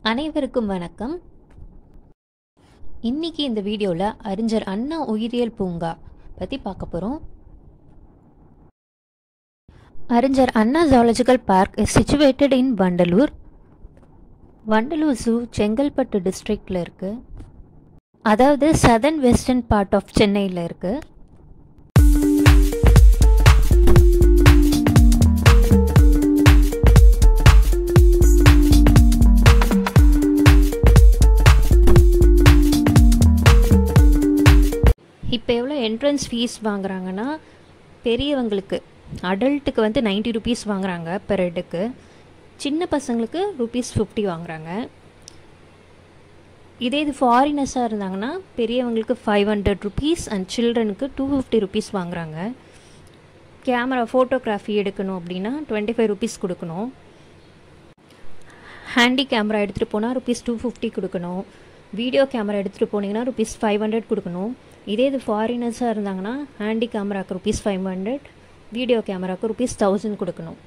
அனைவருக்கும் வணக்கம் இன்னைக்கு இந்த வீடியோவில் அறிஞர் அண்ணா உயிரியல் பூங்கா பற்றி பார்க்க போகிறோம் Arignar Anna zoological park is situated in Vandalur Vandalur zoo Chengalpattu டிஸ்ட்ரிக்டில் இருக்குது அதாவது சதர்ன் வெஸ்டர்ன் பார்ட் ஆஃப் சென்னையில் இருக்குது இப்போ எவ்வளோ என்ட்ரன்ஸ் ஃபீஸ் வாங்குறாங்கன்னா பெரியவங்களுக்கு அடல்ட்டுக்கு வந்து 90 ருபீஸ் வாங்குறாங்க பெர் ஹெட்டுக்கு சின்ன பசங்களுக்கு ருபீஸ் ஃபிஃப்டி வாங்குறாங்க இதே இது ஃபாரினர்ஸாக இருந்தாங்கன்னா பெரியவங்களுக்கு ஃபைவ் ஹண்ட்ரட் ருபீஸ் அண்ட் சில்ட்ரனுக்கு டூ ஃபிஃப்டி ருபீஸ் வாங்குறாங்க கேமரா ஃபோட்டோகிராஃபி எடுக்கணும் அப்படின்னா டுவெண்ட்டி ஃபைவ் ருபீஸ் கொடுக்கணும் ஹேண்டி கேமரா எடுத்துகிட்டு போனால் ருபீஸ் டூ ஃபிஃப்டி கொடுக்கணும் வீடியோ கேமரா எடுத்துகிட்டு போனீங்கன்னா ருபீஸ் ஃபைவ் ஹண்ட்ரட் கொடுக்கணும் இதே இது ஃபாரினர்ஸாக இருந்தாங்கன்னா ஹேண்டி கேமராக்கு ருபீஸ் ஃபைவ் ஹண்ட்ரட் வீடியோ கேமராக்கு ருபீஸ் தௌசண்ட் கொடுக்கணும்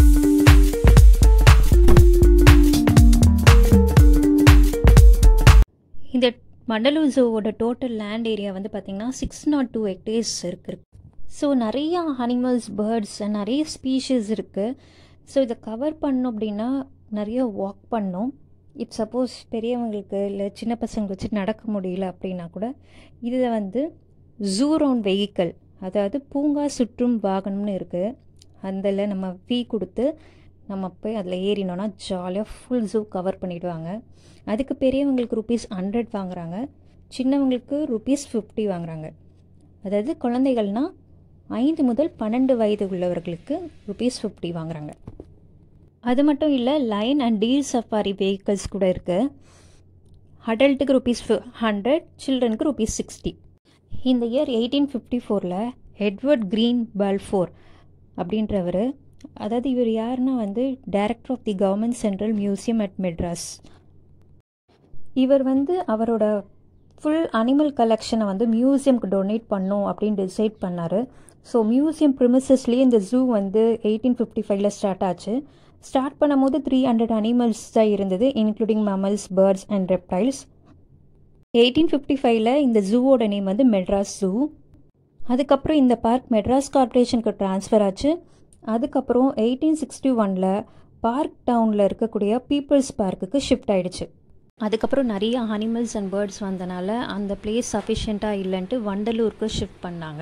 இந்த மண்டலூர் ஜூவோட டோட்டல் லேண்ட் ஏரியா வந்து பார்த்திங்கன்னா சிக்ஸ் நாட் டூ ஹெக்டேர்ஸ் இருக்குது ஸோ நிறையா அனிமல்ஸ் பேர்ட்ஸ் நிறைய ஸ்பீஷீஸ் இருக்குது ஸோ இதை கவர் பண்ணோம் அப்படின்னா நிறைய வாக் பண்ணோம் இப் சப்போஸ் பெரியவங்களுக்கு இல்லை சின்ன பசங்க வச்சு நடக்க முடியல அப்படின்னா கூட இதில் வந்து ஜூ ரவுண்ட் வெஹிக்கல் அதாவது பூங்கா சுற்றும் வாகனம்னு இருக்குது அதில் நம்ம ஃபீ கொடுத்து நம்ம போய் அதில் ஏறினோன்னா ஜாலியாக ஃபுல் ஜூ கவர் பண்ணிவிடுவாங்க அதுக்கு பெரியவங்களுக்கு ருபீஸ் ஹண்ட்ரட் வாங்குறாங்க சின்னவங்களுக்கு ருபீஸ் ஃபிஃப்டி வாங்குறாங்க அதாவது குழந்தைகள்னால் ஐந்து முதல் பன்னெண்டு வயது உள்ளவர்களுக்கு ருபீஸ் ஃபிஃப்டி வாங்குறாங்க அது மட்டும் இல்லை lion and deer safari vehicles கூட இருக்குது அடல்ட்டுக்கு ருபீஸ் ஹண்ட்ரட் சில்ட்ரனுக்கு ருபீஸ் சிக்ஸ்டி இந்த இயர் எயிட்டீன் ஃபிஃப்டி ஃபோரில் எட்வர்ட் க்ரீன் பல்ஃபோர் அப்படின்றவர் அதாவது இவர் யாருன்னா வந்து director of the government central museum at Madras இவர் வந்து அவரோட ஃபுல் அனிமல் கலெக்ஷனை வந்து மியூசியம்க்கு டொனேட் பண்ணும் அப்படின்னு டிசைட் பண்ணார் ஸோ மியூசியம் ப்ரிமிசஸ்லேயே இந்த ஜூ வந்து எயிட்டீன் ஃபிஃப்டி ஃபைவ்ல ஸ்டார்ட் ஆச்சு ஸ்டார்ட் பண்ணும்போது த்ரீ ஹண்ட்ரட் அனிமல்ஸ் தான் இருந்தது including mammals birds and reptiles eighteen fifty ஃபைவ்ல இந்த ஜூவோட நேம் வந்து மெட்ராஸ் ஜூ அதுக்கப்புறம் இந்த பார்க் மெட்ராஸ் கார்ப்பரேஷனுக்கு ட்ரான்ஸ்ஃபர் ஆச்சு அதுக்கப்புறம் எயிட்டீன் சிக்ஸ்டி ஒனில் பார்க் டவுனில் இருக்கக்கூடிய பீப்புள்ஸ் பார்க்குக்கு ஷிஃப்ட் ஆயிடுச்சு அதுக்கப்புறம் நிறைய அனிமல்ஸ் அண்ட் பேர்ட்ஸ் வந்தனால அந்த பிளேஸ் சஃபிஷியண்ட்டாக இல்லைன்ட்டு வண்டலூருக்கு ஷிஃப்ட் பண்ணாங்க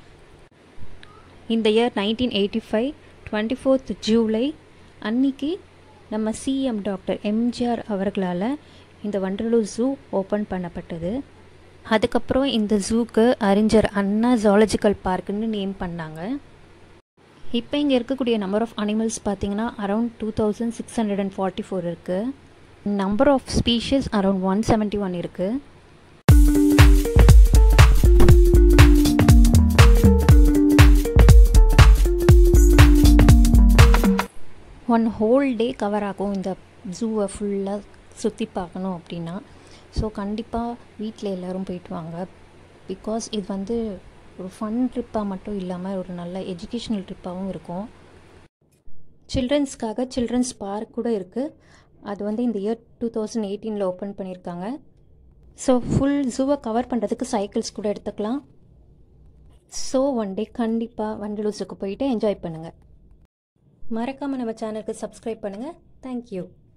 இந்த year nineteen eighty five twenty fourth July அன்னைக்கு நம்ம சிஎம் டாக்டர் எம்ஜிஆர் அவர்களால் இந்த வண்டலூர் ஜூ ஓப்பன் பண்ணப்பட்டது அதுக்கப்புறம் இந்த ஜூக்கு அறிஞர் அண்ணா ஜாலஜிக்கல் பார்க்குன்னு நேம் பண்ணாங்க இப்போ இங்கே இருக்கக்கூடிய நம்பர் ஆஃப் அனிமல்ஸ் பார்த்தீங்கன்னா around two thousand six hundred and forty four இருக்குது number of species around one seventy one இருக்குது ஒன் ஹோல் டே கவர் ஆகும் இந்த ஜூவை ஃபுல்லாக சுற்றி பார்க்கணும் அப்படின்னா ஸோ கண்டிப்பாக வீட்டில் எல்லோரும் போயிட்டு வாங்க பிகாஸ் இது வந்து ஒரு ஃபன் ட்ரிப்பாக மட்டும் இல்லாமல் ஒரு நல்ல எஜுகேஷ்னல் ட்ரிப்பாகவும் இருக்கும் சில்ட்ரன்ஸ்க்காக சில்ட்ரன்ஸ் பார்க் கூட இருக்குது அது வந்து இந்த இயர் டூ தௌசண்ட் எயிட்டீனில் ஓப்பன் பண்ணியிருக்காங்க ஸோ ஃபுல் ஜூவை கவர் பண்ணுறதுக்கு சைக்கிள்ஸ் கூட எடுத்துக்கலாம் ஸோ ஒன் டே கண்டிப்பாக வண்டலூஸுக்கு போயிட்டு என்ஜாய் பண்ணுங்கள் மறக்காமல் நம்ம சேனலுக்கு சப்ஸ்கிரைப் பண்ணுங்கள் தேங்க்யூ